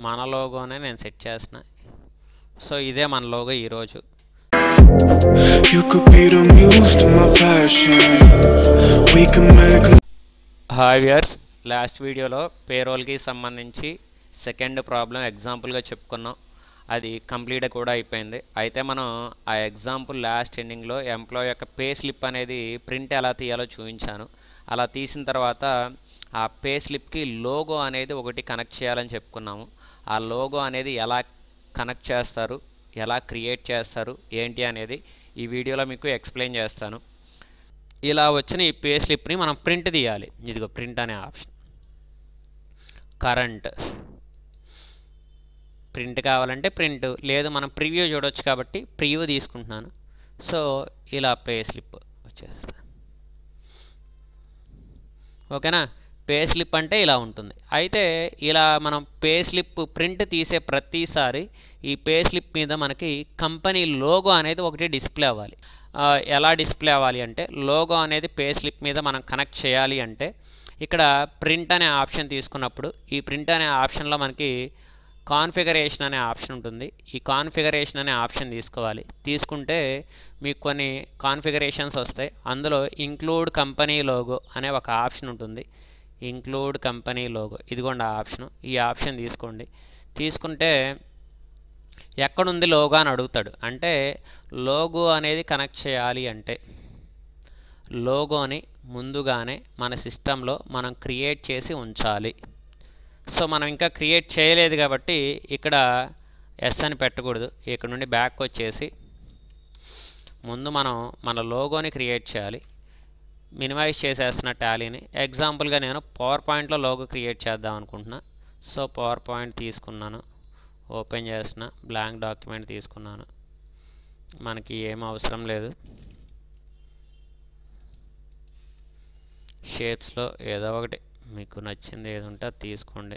మన లోగోనే నేను సెట్ చేస్తున్నా సో ఇదే మన లోగో ఈరోజు You could be the muse to my passion. We can make hi viewers last వీడియోలో పేరోల్కి సంబంధించి సెకండ్ ప్రాబ్లం ఎగ్జాంపుల్గా చెప్పుకున్నాం అది కంప్లీట్ కూడా అయిపోయింది అయితే మనం ఆ ఎగ్జాంపుల్ లాస్ట్ ఎండింగ్లో ఎంప్లాయ్ యొక్క పే స్లిప్ అనేది ప్రింట్ ఎలా తీయాలో చూపించాను అలా తీసిన తర్వాత ఆ పే స్లిప్కి లోగో అనేది ఒకటి కనెక్ట్ చేయాలని చెప్పుకున్నాము ఆ లోగో అనేది ఎలా కనెక్ట్ చేస్తారు ఎలా క్రియేట్ చేస్తారు ఏంటి అనేది ఈ వీడియోలో మీకు ఎక్స్ప్లెయిన్ చేస్తాను ఇలా వచ్చిన ఈ పే స్లిప్ని మనం ప్రింట్ తీయాలి ఇదిగో ప్రింట్ అనే ఆప్షన్ కరెంట్ ప్రింట్ కావాలంటే ప్రింట్ లేదు మనం ప్రివ్యూ చూడొచ్చు కాబట్టి ప్రివ్యూ తీసుకుంటున్నాను సో ఇలా పే స్లిప్ వచ్చేస్తా ఓకేనా పే స్లిప్ అంటే ఇలా ఉంటుంది అయితే ఇలా మనం పే స్లిప్ ప్రింట్ తీసే ప్రతిసారి ఈ పే స్లిప్ మీద మనకి కంపెనీ లోగో అనేది ఒకటి డిస్ప్లే అవ్వాలి ఆ, ఎలా డిస్ప్లే అవ్వాలి అంటే లోగో అనేది పే స్లిప్ మీద మనం కనెక్ట్ చేయాలి అంటే ఇక్కడ ప్రింట్ అనే ఆప్షన్ తీసుకున్నప్పుడు ఈ ప్రింట్ అనే ఆప్షన్లో మనకి కాన్ఫిగరేషన్ అనే ఆప్షన్ ఉంటుంది ఈ కాన్ఫిగరేషన్ అనే ఆప్షన్ తీసుకోవాలి తీసుకుంటే మీకు కొన్ని కాన్ఫిగరేషన్స్ వస్తాయి అందులో ఇంక్లూడ్ కంపెనీ లోగో అనే ఒక ఆప్షన్ ఉంటుంది ఇంక్లూడ్ కంపెనీ లోగో ఇదిగోండి ఆ ఆప్షన్ ఈ ఆప్షన్ తీసుకోండి తీసుకుంటే ఎక్కడుంది లోగో అని అడుగుతాడు అంటే లోగో అనేది కనెక్ట్ చేయాలి అంటే లోగోని ముందుగానే మన సిస్టంలో మనం క్రియేట్ చేసి ఉంచాలి సో మనం ఇంకా క్రియేట్ చేయలేదు కాబట్టి ఇక్కడ ఎస్ అని పెట్టకూడదు ఇక్కడ నుండి బ్యాక్ వచ్చేసి ముందు మనం మన లోగోని క్రియేట్ చేయాలి మినిమైజ్ చేసేస్తున్న టాలీని ఎగ్జాంపుల్గా నేను పవర్ పాయింట్లో లోగో క్రియేట్ చేద్దాం అనుకుంటున్నా సో పవర్ పాయింట్ తీసుకున్నాను ఓపెన్ చేసిన బ్లాంక్ డాక్యుమెంట్ తీసుకున్నాను మనకి ఏం అవసరం లేదు షేప్స్లో ఏదో ఒకటి మీకు నచ్చింది ఏది ఉంటే అది తీసుకోండి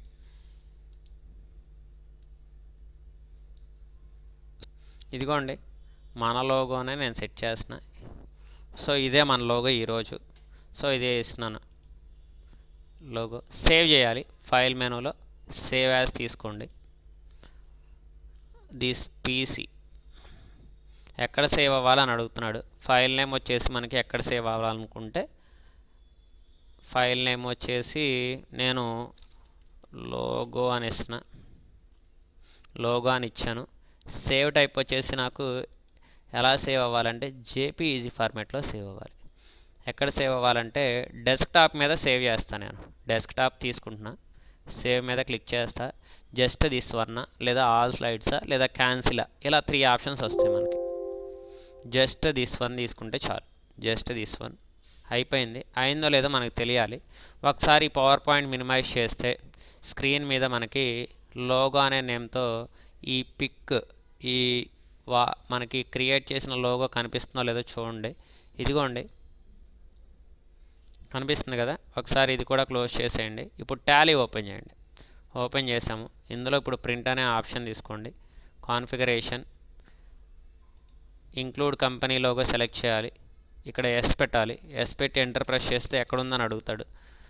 ఇదిగోండి మన లోగోనే నేను సెట్ చేసిన సో ఇదే మన లోగో ఈరోజు సో ఇదే ఇస్తున్నాను లోగో సేవ్ చేయాలి ఫైల్ మెనూలో సేవ్ యాజ్ తీసుకోండి దిస్ పీసీ ఎక్కడ సేవ్ అవ్వాలని అడుగుతున్నాడు ఫైల్ నేమ్ వచ్చేసి మనకి ఎక్కడ సేవ్ అవ్వాలనుకుంటే ఫైల్ నేమ్ వచ్చేసి నేను లోగో అని ఇస్తున్న లోగో అని ఇచ్చాను సేవ్ టైప్ వచ్చేసి నాకు ఎలా సేవ్ అవ్వాలంటే జేపీఈజీ ఫార్మాట్లో సేవ్ అవ్వాలి ఎక్కడ సేవ్ అవ్వాలంటే డెస్క్టాప్ మీద సేవ్ చేస్తాను నేను డెస్క్టాప్ తీసుకుంటున్నా సేవ్ మీద క్లిక్ చేస్తా జస్ట్ దిస్ వన్న లేదా ఆల్ స్లైడ్సా లేదా క్యాన్సిలా ఇలా త్రీ ఆప్షన్స్ వస్తాయి మనకి జస్ట్ దిస్ వన్ తీసుకుంటే చాలు జస్ట్ దిస్ వన్ అయిపోయింది అయిందో లేదో మనకు తెలియాలి ఒకసారి పవర్ పాయింట్ మినిమైజ్ చేస్తే స్క్రీన్ మీద మనకి లోగో అనే నేమ్తో ఈ పిక్ ఈ వా మనకి క్రియేట్ చేసిన లోగో కనిపిస్తుందో లేదో చూడండి ఇదిగోండి కనిపిస్తుంది కదా ఒకసారి ఇది కూడా క్లోజ్ చేసేయండి ఇప్పుడు టాలీ ఓపెన్ చేయండి ఓపెన్ చేసాము ఇందులో ఇప్పుడు ప్రింట్ అనే ఆప్షన్ తీసుకోండి configuration include company logo select చేయాలి ఇక్కడ ఎస్ పెట్టాలి ఎస్ పెట్టి ఎంటర్ ప్రెస్ చేస్తే ఎక్కడుందని అడుగుతాడు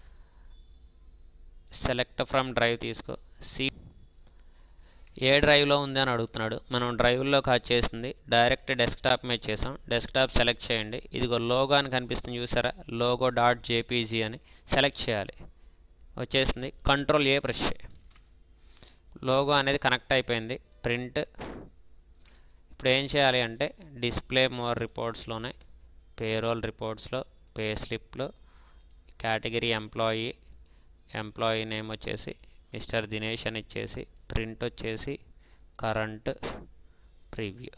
సెలెక్ట్ ఫ్రమ్ డ్రైవ్ తీసుకో సి ఏ డ్రైవ్లో ఉంది అని అడుగుతున్నాడు మనం డ్రైవ్లో కాదు చేసింది డైరెక్ట్ డెస్క్టాప్ మీద చేసాం డెస్క్టాప్ సెలెక్ట్ చేయండి ఇదిగో లోగో అని కనిపిస్తుంది చూసారా లోగో డాట్ జేపీజీ అని సెలెక్ట్ చేయాలి వచ్చేసింది కంట్రోల్ ఏ ప్రెస్ చేయి లోగో అనేది కనెక్ట్ అయిపోయింది ప్రింట్ ఇప్పుడు ఏం చేయాలి అంటే డిస్ప్లే మోర్ రిపోర్ట్స్లోనే పేరోల్ రిపోర్ట్స్లో పే స్లిప్లో కేటగిరీ ఎంప్లాయీ ఎంప్లాయీ నేమ్ వచ్చేసి మిస్టర్ దినేష్ అని ఇచ్చేసి ప్రింట్ వచ్చేసి కరెంట్ ప్రివ్యూ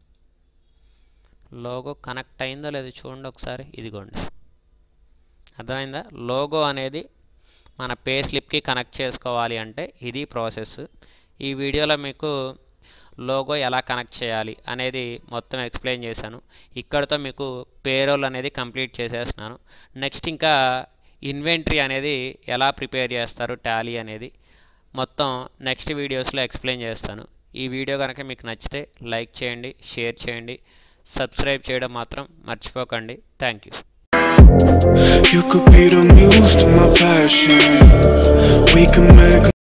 లోగో కనెక్ట్ అయిందో లేదో చూడండి ఒకసారి ఇదిగోండి అర్థమైందా లోగో అనేది మన పే స్లిప్కి కనెక్ట్ చేసుకోవాలి అంటే ఇది ప్రాసెస్ ఈ వీడియోలో మీకు లోగో ఎలా కనెక్ట్ చేయాలి అనేది మొత్తం ఎక్స్ప్లెయిన్ చేశాను ఇక్కడతో మీకు పేరోల్ అనేది కంప్లీట్ చేసేస్తున్నాను నెక్స్ట్ ఇంకా ఇన్వెంటరీ అనేది ఎలా ప్రిపేర్ చేస్తారు టాలీ అనేది మొత్తం నెక్స్ట్ వీడియోస్లో ఎక్స్ప్లెయిన్ చేస్తాను ఈ వీడియో కనుక మీకు నచ్చితే లైక్ చేయండి షేర్ చేయండి సబ్స్క్రైబ్ చేయడం మాత్రం మర్చిపోకండి thank you You could be the muse to my passion. We can make